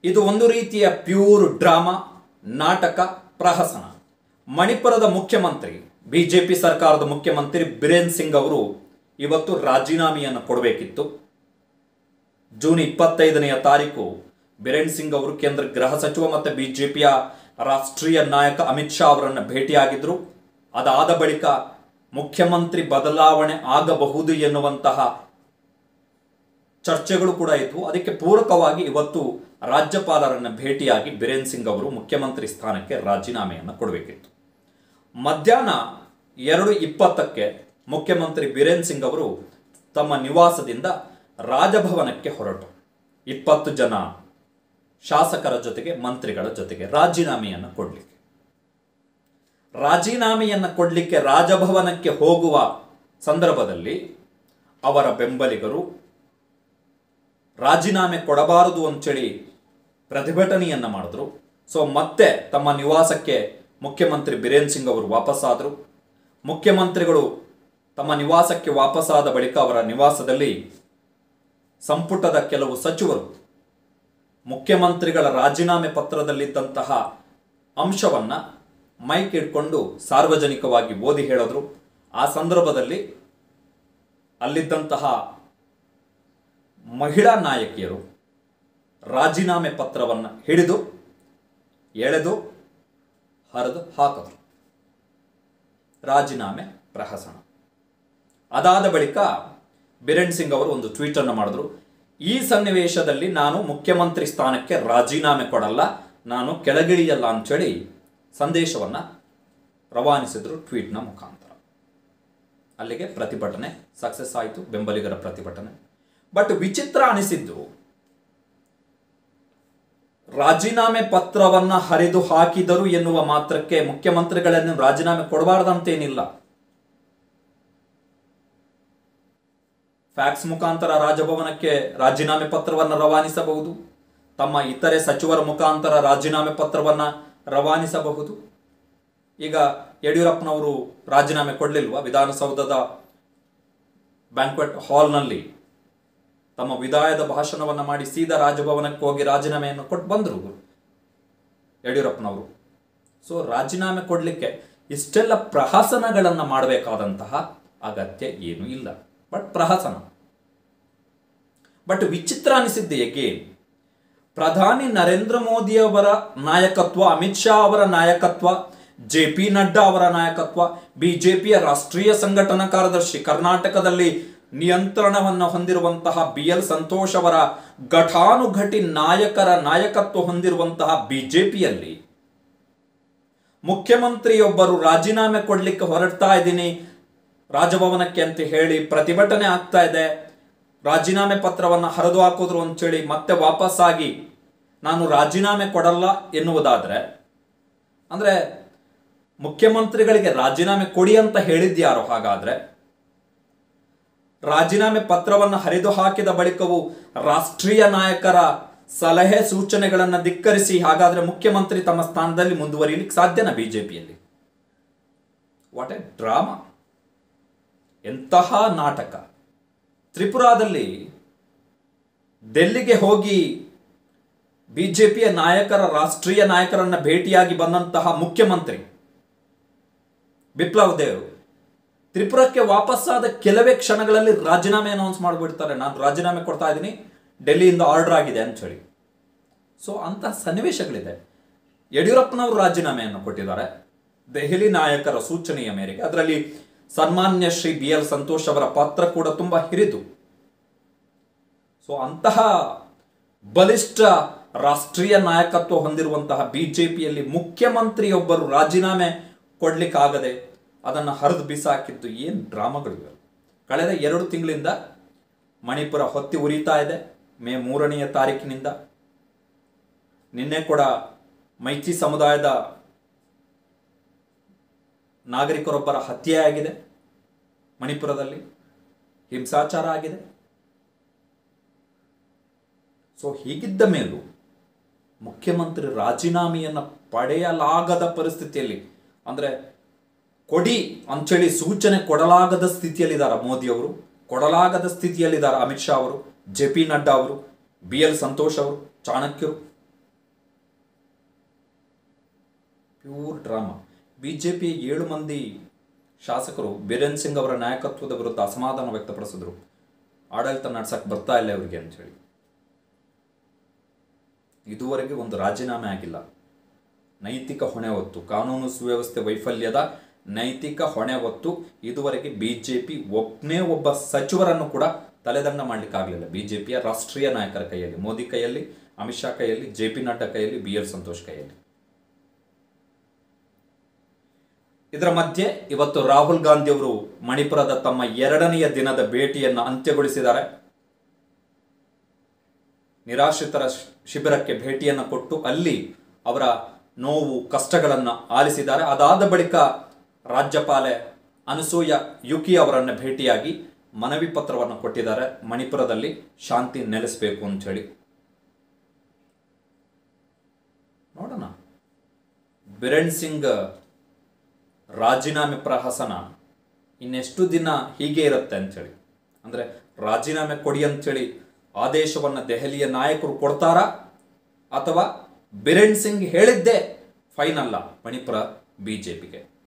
ಇದು ಒಂದು ರೀತಿಯ ಪ್ಯೂರ್ ಡ್ರಾಮಾ ನಾಟಕ ಪ್ರಹಸನ ಮಣಿಪುರದ ಮುಖ್ಯಮಂತ್ರಿ ಬಿಜೆಪಿ ಸರ್ಕಾರದ ಮುಖ್ಯಮಂತ್ರಿ ಬಿರೇನ್ ಸಿಂಗ್ ಅವರು ಇವತ್ತು ರಾಜೀನಾಮೆಯನ್ನು ಕೊಡಬೇಕಿತ್ತು ಜೂನ್ ಇಪ್ಪತ್ತೈದನೆಯ ತಾರೀಕು ಬಿರೇನ್ ಸಿಂಗ್ ಅವರು ಕೇಂದ್ರ ಗೃಹ ಸಚಿವ ಮತ್ತು ಬಿಜೆಪಿಯ ರಾಷ್ಟ್ರೀಯ ನಾಯಕ ಅಮಿತ್ ಶಾ ಅವರನ್ನು ಭೇಟಿಯಾಗಿದ್ರು ಅದಾದ ಬಳಿಕ ಮುಖ್ಯಮಂತ್ರಿ ಬದಲಾವಣೆ ಆಗಬಹುದು ಎನ್ನುವಂತಹ ಚರ್ಚೆಗಳು ಕೂಡ ಇದ್ವು ಅದಕ್ಕೆ ಪೂರಕವಾಗಿ ಇವತ್ತು ರಾಜ್ಯಪಾಲರನ್ನು ಭೇಟಿಯಾಗಿ ಬಿರೇನ್ ಸಿಂಗ್ ಅವರು ಮುಖ್ಯಮಂತ್ರಿ ಸ್ಥಾನಕ್ಕೆ ರಾಜೀನಾಮೆಯನ್ನು ಕೊಡಬೇಕಿತ್ತು ಮಧ್ಯಾಹ್ನ ಎರಡು ಇಪ್ಪತ್ತಕ್ಕೆ ಮುಖ್ಯಮಂತ್ರಿ ಬಿರೇನ್ ಸಿಂಗ್ ಅವರು ತಮ್ಮ ನಿವಾಸದಿಂದ ರಾಜಭವನಕ್ಕೆ ಹೊರಟು ಇಪ್ಪತ್ತು ಜನ ಶಾಸಕರ ಜೊತೆಗೆ ಮಂತ್ರಿಗಳ ಜೊತೆಗೆ ರಾಜೀನಾಮೆಯನ್ನು ಕೊಡಲಿಕ್ಕೆ ರಾಜೀನಾಮೆಯನ್ನು ಕೊಡಲಿಕ್ಕೆ ರಾಜಭವನಕ್ಕೆ ಹೋಗುವ ಸಂದರ್ಭದಲ್ಲಿ ಅವರ ಬೆಂಬಲಿಗರು ರಾಜೀನಾಮೆ ಕೊಡಬಾರದು ಅಂತೇಳಿ ಪ್ರತಿಭಟನೆಯನ್ನ ಮಾಡಿದ್ರು ಸೊ ಮತ್ತೆ ತಮ್ಮ ನಿವಾಸಕ್ಕೆ ಮುಖ್ಯಮಂತ್ರಿ ಬಿರೇನ್ ಸಿಂಗ್ ಅವರು ವಾಪಸ್ಸಾದರು ಮುಖ್ಯಮಂತ್ರಿಗಳು ತಮ್ಮ ನಿವಾಸಕ್ಕೆ ವಾಪಸ್ಸಾದ ಬಳಿಕ ಅವರ ನಿವಾಸದಲ್ಲಿ ಸಂಪುಟದ ಕೆಲವು ಸಚಿವರು ಮುಖ್ಯಮಂತ್ರಿಗಳ ರಾಜೀನಾಮೆ ಪತ್ರದಲ್ಲಿದ್ದಂತಹ ಅಂಶವನ್ನ ಮೈಕ್ ಇಟ್ಕೊಂಡು ಸಾರ್ವಜನಿಕವಾಗಿ ಓದಿ ಹೇಳಿದ್ರು ಆ ಸಂದರ್ಭದಲ್ಲಿ ಅಲ್ಲಿದ್ದಂತಹ ಮಹಿಳಾ ನಾಯಕಿಯರು ರಾಜೀನಾಮೆ ಪತ್ರವನ್ನು ಹಿಡಿದು ಎಳೆದು ಹರಿದು ಹಾಕಿದ್ರು ರಾಜೀನಾಮೆ ಪ್ರಹಸನ ಅದಾದ ಬಳಿಕ ಬಿರೇನ್ ಸಿಂಗ್ ಅವರು ಒಂದು ಟ್ವೀಟ್ ಅನ್ನು ಮಾಡಿದ್ರು ಈ ಸನ್ನಿವೇಶದಲ್ಲಿ ನಾನು ಮುಖ್ಯಮಂತ್ರಿ ಸ್ಥಾನಕ್ಕೆ ರಾಜೀನಾಮೆ ಕೊಡಲ್ಲ ನಾನು ಕೆಳಗಿಳಿಯಲ್ಲ ಅಂತೇಳಿ ಸಂದೇಶವನ್ನು ರವಾನಿಸಿದ್ರು ಟ್ವೀಟ್ನ ಮುಖಾಂತರ ಅಲ್ಲಿಗೆ ಪ್ರತಿಭಟನೆ ಸಕ್ಸಸ್ ಆಯಿತು ಬೆಂಬಲಿಗರ ಪ್ರತಿಭಟನೆ ಬಟ್ ವಿಚಿತ್ರ ಅನಿಸಿದ್ದು ರಾಜೀನಾಮೆ ಪತ್ರವನ್ನ ಹರಿದು ಹಾಕಿದರು ಎನ್ನುವ ಮಾತ್ರಕ್ಕೆ ಮುಖ್ಯಮಂತ್ರಿಗಳನ್ನು ರಾಜೀನಾಮೆ ಕೊಡಬಾರದಂತೇನಿಲ್ಲ ಫ್ಯಾಕ್ಸ್ ಮುಖಾಂತರ ರಾಜಭವನಕ್ಕೆ ರಾಜೀನಾಮೆ ಪತ್ರವನ್ನು ರವಾನಿಸಬಹುದು ತಮ್ಮ ಇತರೆ ಸಚಿವರ ಮುಖಾಂತರ ರಾಜೀನಾಮೆ ಪತ್ರವನ್ನ ರವಾನಿಸಬಹುದು ಈಗ ಯಡಿಯೂರಪ್ಪನವರು ರಾಜೀನಾಮೆ ಕೊಡಲಿಲ್ವಾ ವಿಧಾನಸೌಧದ ಬ್ಯಾಂಕ್ವೆಟ್ ಹಾಲ್ನಲ್ಲಿ ತಮ್ಮ ವಿದಾಯದ ಭಾಷಣವನ್ನು ಮಾಡಿ ಸೀದಾ ರಾಜಭವನಕ್ಕೆ ಹೋಗಿ ರಾಜೀನಾಮೆಯನ್ನು ಕೊಟ್ಟು ಬಂದರು ಯಡಿಯೂರಪ್ಪನವರು ಸೊ ರಾಜೀನಾಮೆ ಕೊಡಲಿಕ್ಕೆ ಇಷ್ಟೆಲ್ಲ ಪ್ರಹಸನಗಳನ್ನು ಮಾಡಬೇಕಾದಂತಹ ಅಗತ್ಯ ಏನೂ ಇಲ್ಲ ಬಟ್ ಪ್ರಹಸನ ಬಟ್ ವಿಚಿತ್ರ ಅನಿಸಿದ್ದು ಏಕೆ ಪ್ರಧಾನಿ ನರೇಂದ್ರ ಮೋದಿ ಅವರ ನಾಯಕತ್ವ ಅಮಿತ್ ಶಾ ಅವರ ನಾಯಕತ್ವ ಜೆ ಪಿ ನಡ್ಡಾ ಅವರ ನಾಯಕತ್ವ ಬಿಜೆಪಿಯ ರಾಷ್ಟ್ರೀಯ ಸಂಘಟನಾ ಕಾರ್ಯದರ್ಶಿ ಕರ್ನಾಟಕದಲ್ಲಿ ನಿಯಂತ್ರಣವನ್ನು ಹೊಂದಿರುವಂತಹ ಬಿ ಎಲ್ ಸಂತೋಷ್ ಅವರ ಘಟಾನುಘಟಿ ನಾಯಕರ ನಾಯಕತ್ವ ಹೊಂದಿರುವಂತಹ ಬಿಜೆಪಿಯಲ್ಲಿ ಮುಖ್ಯಮಂತ್ರಿಯೊಬ್ಬರು ರಾಜೀನಾಮೆ ಕೊಡ್ಲಿಕ್ಕೆ ಹೊರಡ್ತಾ ಇದ್ದೀನಿ ರಾಜಭವನಕ್ಕೆ ಅಂತ ಹೇಳಿ ಪ್ರತಿಭಟನೆ ಆಗ್ತಾ ಇದೆ ರಾಜೀನಾಮೆ ಪತ್ರವನ್ನು ಹರಿದು ಹಾಕಿದ್ರು ಅಂತೇಳಿ ಮತ್ತೆ ವಾಪಸ್ಸಾಗಿ ನಾನು ರಾಜೀನಾಮೆ ಕೊಡಲ್ಲ ಎನ್ನುವುದಾದ್ರೆ ಅಂದ್ರೆ ಮುಖ್ಯಮಂತ್ರಿಗಳಿಗೆ ರಾಜೀನಾಮೆ ಕೊಡಿ ಅಂತ ಹೇಳಿದ್ಯಾರೋ ಹಾಗಾದ್ರೆ ರಾಜೀನಾಮೆ ಪತ್ರವನ್ನು ಹರಿದು ಹಾಕಿದ ಬಳಿಕವೂ ರಾಷ್ಟ್ರೀಯ ನಾಯಕರ ಸಲಹೆ ಸೂಚನೆಗಳನ್ನು ಧಿಕ್ಕರಿಸಿ ಹಾಗಾದ್ರೆ ಮುಖ್ಯಮಂತ್ರಿ ತಮ್ಮ ಸ್ಥಾನದಲ್ಲಿ ಮುಂದುವರಿಯಲಿಕ್ಕೆ ಸಾಧ್ಯನಾ ಬಿಜೆಪಿಯಲ್ಲಿ ವಾಟ್ ಎ ಡ್ರಾಮಾ ಎಂತಹ ನಾಟಕ ತ್ರಿಪುರಾದಲ್ಲಿ ಡೆಲ್ಲಿಗೆ ಹೋಗಿ ಬಿಜೆಪಿಯ ನಾಯಕರ ರಾಷ್ಟ್ರೀಯ ನಾಯಕರನ್ನ ಭೇಟಿಯಾಗಿ ಬಂದಂತಹ ಮುಖ್ಯಮಂತ್ರಿ ಬಿಪ್ಲವ್ ದೇವ್ ತ್ರಿಪುರಕ್ಕೆ ವಾಪಸ್ಸಾದ ಕೆಲವೇ ಕ್ಷಣಗಳಲ್ಲಿ ರಾಜೀನಾಮೆ ಅನೌನ್ಸ್ ಮಾಡಿಬಿಡ್ತಾರೆ ನಾನು ರಾಜೀನಾಮೆ ಕೊಡ್ತಾ ಇದ್ದೀನಿ ಡೆಲ್ಲಿಯಿಂದ ಆರ್ಡರ್ ಆಗಿದೆ ಅಂತ ಹೇಳಿ ಸೊ ಅಂತಹ ಸನ್ನಿವೇಶಗಳಿದೆ ಯಡಿಯೂರಪ್ಪನವರು ರಾಜೀನಾಮೆಯನ್ನು ಕೊಟ್ಟಿದ್ದಾರೆ ದೆಹಲಿ ನಾಯಕರ ಸೂಚನೆಯ ಮೇರೆಗೆ ಅದರಲ್ಲಿ ಸನ್ಮಾನ್ಯ ಶ್ರೀ ಬಿ ಎಲ್ ಸಂತೋಷ್ ಅವರ ಪಾತ್ರ ಕೂಡ ತುಂಬಾ ಹಿರಿದು ಸೊ ಅಂತಹ ಬಲಿಷ್ಠ ರಾಷ್ಟ್ರೀಯ ನಾಯಕತ್ವ ಹೊಂದಿರುವಂತಹ ಬಿಜೆಪಿಯಲ್ಲಿ ಮುಖ್ಯಮಂತ್ರಿಯೊಬ್ಬರು ರಾಜೀನಾಮೆ ಕೊಡ್ಲಿಕ್ಕಾಗದೆ ಅದನ್ನು ಹರಿದು ಬಿಸಾಕಿದ್ದು ಏನು ಡ್ರಾಮಾಗಳಿವೆ ಕಳೆದ ಎರಡು ತಿಂಗಳಿಂದ ಮಣಿಪುರ ಹೊತ್ತಿ ಉರಿತಾ ಇದೆ ಮೇ ಮೂರನೆಯ ತಾರೀಕಿನಿಂದ ನಿನ್ನೆ ಕೂಡ ಮೈತಿ ಸಮುದಾಯದ ನಾಗರಿಕರೊಬ್ಬರ ಹತ್ಯೆಯಾಗಿದೆ ಮಣಿಪುರದಲ್ಲಿ ಹಿಂಸಾಚಾರ ಆಗಿದೆ ಸೊ ಹೀಗಿದ್ದ ಮೇಲೂ ಮುಖ್ಯಮಂತ್ರಿ ರಾಜೀನಾಮೆಯನ್ನು ಪಡೆಯಲಾಗದ ಪರಿಸ್ಥಿತಿಯಲ್ಲಿ ಅಂದರೆ ಕೊಡಿ ಅಂಥೇಳಿ ಸೂಚನೆ ಕೊಡಲಾಗದ ಸ್ಥಿತಿಯಲ್ಲಿದ್ದಾರೆ ಮೋದಿಯವರು ಕೊಡಲಾಗದ ಸ್ಥಿತಿಯಲ್ಲಿದ್ದಾರೆ ಅಮಿತ್ ಶಾ ಅವರು ಜೆ ಪಿ ನಡ್ಡಾ ಅವರು ಬಿ ಎಲ್ ಸಂತೋಷ್ ಅವರು ಚಾಣಕ್ಯರು pure drama B J P ಏಳು ಮಂದಿ ಶಾಸಕರು ಬೀರೇನ್ ಸಿಂಗ್ ಅವರ ನಾಯಕತ್ವದ ವಿರುದ್ಧ ಅಸಮಾಧಾನ ವ್ಯಕ್ತಪಡಿಸಿದ್ರು ಆಡಳಿತ ನಡ್ಸಕ್ಕೆ ಬರ್ತಾ ಇಲ್ಲ ಇವರಿಗೆ ಅಂತೇಳಿ ಇದುವರೆಗೆ ಒಂದು ರಾಜೀನಾಮೆ ಆಗಿಲ್ಲ ನೈತಿಕ ಹೊಣೆ ಹೊತ್ತು ಕಾನೂನು ಸುವ್ಯವಸ್ಥೆ ವೈಫಲ್ಯದ ನೈತಿಕ ಹೊಣೆ ಹೊತ್ತು ಇದುವರೆಗೆ ಬಿಜೆಪಿ ಒಬ್ಬನೇ ಒಬ್ಬ ಸಚಿವರನ್ನು ಕೂಡ ತಲೆದಂಡ ಮಾಡಲಿಕ್ಕಾಗಲಿಲ್ಲ ಬಿಜೆಪಿಯ ರಾಷ್ಟ್ರೀಯ ನಾಯಕರ ಕೈಯಲ್ಲಿ ಮೋದಿ ಕೈಯಲ್ಲಿ ಅಮಿತ್ ಶಾ ಕೈಯಲ್ಲಿ ಜೆ ಪಿ ನಡ್ಡಾ ಕೈಯಲ್ಲಿ ಬಿ ಎಲ್ ಸಂತೋಷ್ ಕೈಯಲ್ಲಿ ಇದರ ಮಧ್ಯೆ ಇವತ್ತು ರಾಹುಲ್ ಗಾಂಧಿ ಅವರು ಮಣಿಪುರದ ತಮ್ಮ ಎರಡನೆಯ ದಿನದ ಭೇಟಿಯನ್ನು ಅಂತ್ಯಗೊಳಿಸಿದ್ದಾರೆ ನಿರಾಶ್ರಿತರ ಶ್- ಶಿಬಿರಕ್ಕೆ ಭೇಟಿಯನ್ನು ಕೊಟ್ಟು ಅಲ್ಲಿ ಅವರ ನೋವು ಕಷ್ಟಗಳನ್ನು ಆಲಿಸಿದ್ದಾರೆ ಅದಾದ ಬಳಿಕ ರಾಜ್ಯಪಾಲೆ ಅನಸೂಯ ಯುಕಿ ಅವರನ್ನು ಭೇಟಿಯಾಗಿ ಮನವಿ ಪತ್ರವನ್ನು ಕೊಟ್ಟಿದ್ದಾರೆ ಮಣಿಪುರದಲ್ಲಿ ಶಾಂತಿ ನೆಲೆಸಬೇಕು ಅಂತ ಹೇಳಿ ನೋಡೋಣ ಬಿರೇನ್ ಸಿಂಗ್ ರಾಜೀನಾಮೆ ಪ್ರಹಸನ ಇನ್ನೆಷ್ಟು ದಿನ ಹೀಗೆ ಇರುತ್ತೆ ಅಂಥೇಳಿ ಅಂದರೆ ರಾಜೀನಾಮೆ ಕೊಡಿ ಅಂಥೇಳಿ ಆದೇಶವನ್ನು ದೆಹಲಿಯ ನಾಯಕರು ಕೊಡ್ತಾರಾ ಅಥವಾ ಬಿರೇನ್ ಸಿಂಗ್ ಹೇಳಿದ್ದೇ ಫೈನಲ್ಲ ಮಣಿಪುರ ಬಿ ಜೆ ಪಿಗೆ